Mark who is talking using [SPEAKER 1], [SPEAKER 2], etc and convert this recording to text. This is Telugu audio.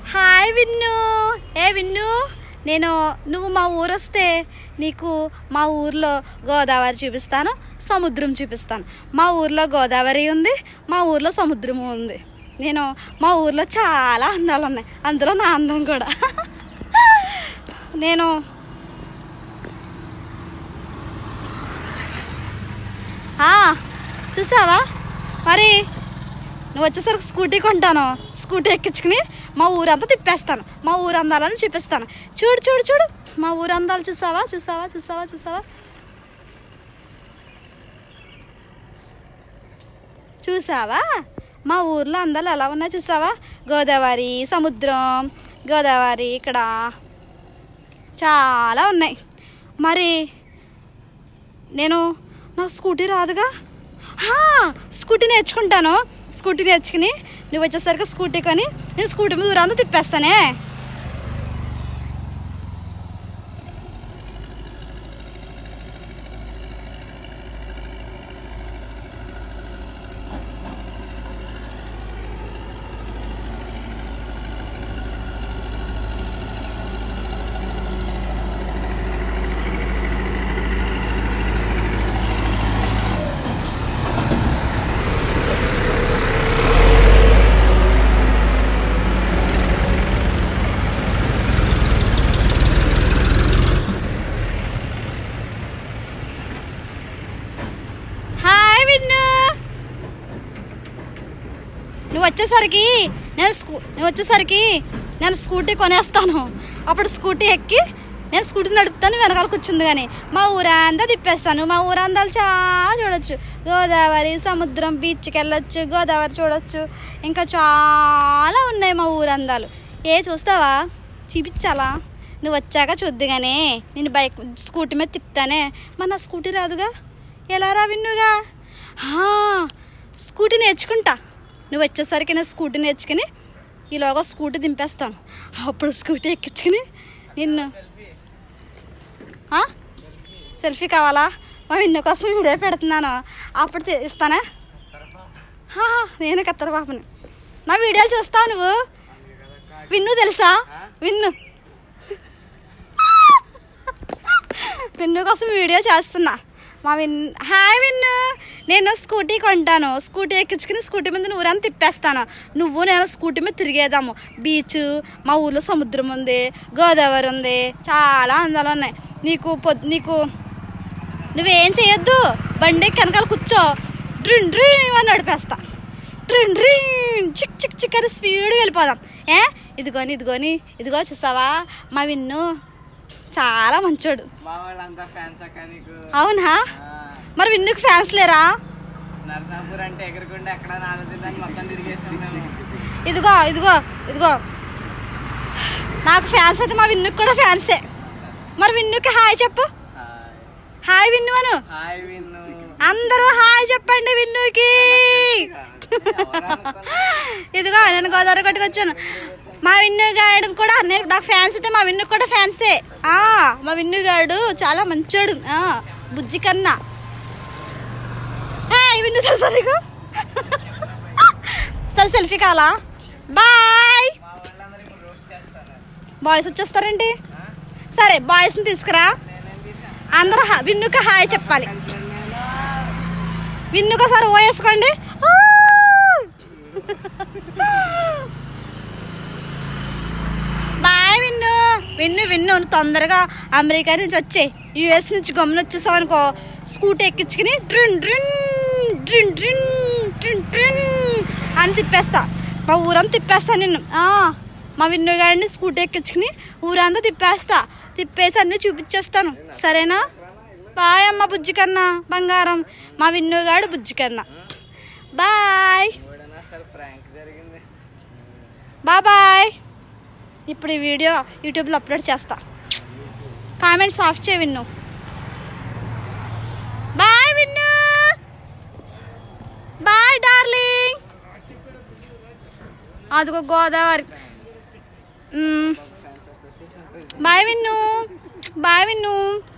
[SPEAKER 1] హాయ్ విన్ను ఏ విన్ను నేను నువ్వు మా ఊరు వస్తే నీకు మా ఊర్లో గోదావరి చూపిస్తాను సముద్రం చూపిస్తాను మా ఊర్లో గోదావరి ఉంది మా ఊర్లో సముద్రము ఉంది నేను మా ఊర్లో చాలా అందాలు ఉన్నాయి అందులో నా అందం కూడా నేను ఆ, చూసావా మరి నువ్వు వచ్చేసరికి స్కూటీ కొంటాను స్కూటీ ఎక్కించుకుని మా ఊరంతా తిప్పేస్తాను మా ఊరు అందాలని చూపిస్తాను చూడు చూడు చూడు మా ఊరు అందాలు చూసావా చూసావా చూసావా చూసావా చూసావా మా ఊర్లో అందాలు ఎలా ఉన్నాయి చూసావా గోదావరి సముద్రం గోదావరి ఇక్కడ చాలా ఉన్నాయి మరి నేను నాకు స్కూటీ రాదుగా హా, స్కూటీ నేర్చుకుంటాను స్కూటీ నేర్చుకుని నువ్వు వచ్చేసరికి స్కూటీ కొని నేను స్కూటీ మీద ఊరంతా తిప్పేస్తానే హాయ్ విన్ను నువ్వు వచ్చేసరికి నేను స్కూ నువ్వు వచ్చేసరికి నేను స్కూటీ కొనేస్తాను అప్పుడు స్కూటీ ఎక్కి నేను స్కూటీ నడుపుతాను వెనకాల కూర్చుంది కానీ మా ఊరంతా తిప్పేస్తాను మా ఊరందాలు చాలా చూడొచ్చు గోదావరి సముద్రం బీచ్కి వెళ్ళొచ్చు గోదావరి చూడొచ్చు ఇంకా చాలా ఉన్నాయి మా ఊరందాలు ఏ చూస్తావా చూపించాలా నువ్వు వచ్చాక చూద్దు కానీ నేను బైక్ స్కూటీ మీద తిప్పుతానే మరి నా స్కూటీ రాదుగా ఎలా రా విన్నుగా హా, స్కూటీ నేర్చుకుంటా నువ్వు వచ్చేసరికి నేను స్కూటీ నేర్చుకుని ఈలోగా స్కూటీ దింపేస్తాను అప్పుడు స్కూటీ ఎక్కించుకుని నిన్ను ఆ? సెల్ఫీ కావాలా మా విన్ను కోసం వీడియో పెడుతున్నాను అప్పుడు తీ- ఇస్తానా హా, నేను కత్తర పాపని నా వీడియోలు చూస్తావు నువ్వు విన్ను తెలుసా విన్ను విన్ను కోసం వీడియో చేస్తున్నా మా విన్ హాయ్ విన్ను నేను స్కూటీ కొంటాను స్కూటీ ఎక్కించుకుని స్కూటీ మీద ఊరంతా తిప్పేస్తాను నువ్వు నేను స్కూటీ మీద తిరిగేదాము బీచ్ మా ఊర్లో సముద్రం ఉంది గోదావరి ఉంది చాలా అందాలు ఉన్నాయి నీకు పొద్ నీకు నువ్వేం చేయొద్దు బండి వెనకాల కూర్చో డ్రిన్ డ్రీన్ అని నడిపేస్తా డ్రిన్ డ్రీన్ చిక్ చిక్ చిక్ అని స్పీడ్గా వెళ్ళిపోదాం ఏ ఇదిగోని ఇదిగోని ఇదిగో చూసావా మా విన్ను చాలా మంచోడు
[SPEAKER 2] మా వాళ్ళంతా ఫ్యాన్స్ అక్క నీకు
[SPEAKER 1] అవునా
[SPEAKER 2] ఆ,
[SPEAKER 1] మరి విన్నుకు ఫ్యాన్స్ లేరా
[SPEAKER 2] నరసాపూర్ అంటే ఎగురుకుంటే ఎక్కడ నాలుగు మొత్తం తిరిగేసాం మేము
[SPEAKER 1] ఇదిగో ఇదిగో ఇదిగో నాకు ఫ్యాన్స్ అయితే మా విన్నుకు కూడా ఫ్యాన్సే మరి విన్నుకి హాయ్ చెప్పు
[SPEAKER 2] హాయ్.
[SPEAKER 1] హాయ్ విన్ను అను
[SPEAKER 2] హాయ్ విన్ను
[SPEAKER 1] అందరూ హాయ్ చెప్పండి విన్నుకి
[SPEAKER 2] ఎవరు అనుకున్నా?
[SPEAKER 1] ఇదిగో నేను గోదావరి కొట్టుకొచ్చాను మా విన్ను గాడు కూడా నేను నాకు ఫ్యాన్స్ అయితే మా విన్ను కూడా ఫ్యాన్సే ఆ, మా విన్ను గాడు చాలా మంచోడు ఆ, బుజ్జి కన్నా హాయ్ విన్ను తెలుసా నీకు సరే సెల్ఫీ కావాలా బాయ్
[SPEAKER 2] మా వాళ్ళందరూ ఇప్పుడు రోస్ట్ చేస్తారు
[SPEAKER 1] బాయ్స్ వచ్చేస్తారేంటి సరే బాయ్స్ని తీసుకురా
[SPEAKER 2] నేనేం తీసా
[SPEAKER 1] అందరూ హా- విన్నుకి హాయ్ చెప్పాలి విన్నుకు ఒకసారి ఓ వేసుకోండి ఆ! బాయ్ విన్ను విన్ను విన్ను నువ్వు తొందరగా అమెరికా నుంచి వచ్చే యుఎస్ నుంచి గమ్మున వచ్చేసావు అనుకో స్కూటీ ఎక్కించుకుని డ్రిన్ డ్రిన్ డ్రిన్ డ్రిన్ డ్రిన్ డ్రిన్ అని తిప్పేస్తా మా ఊరంతా తిప్పేస్తా నిన్ను ఆ, మా విన్ను గారిని స్కూటీ ఎక్కించుకుని ఊరంతా తిప్పేస్తా తిప్పేసి అన్నీ చూపించేస్తాను సరేనా బాయ్ అమ్మ బుజ్జి కన్నా బంగారం మా విన్నుగాడు బుజ్జి కన్నా బాయ్
[SPEAKER 2] ఎవడన్నా అసలు ప్రాంక్ జరిగింది
[SPEAKER 1] బాయ్ ఇప్పుడు ఈ వీడియో యూట్యూబ్లో అప్లోడ్ చేస్తా కామెంట్స్ ఆఫ్ చేయ Vinnu bye Vinnu bye darling అదిగో గోదావరి మ్. బాయ్ విన్ను బాయ్ విన్ను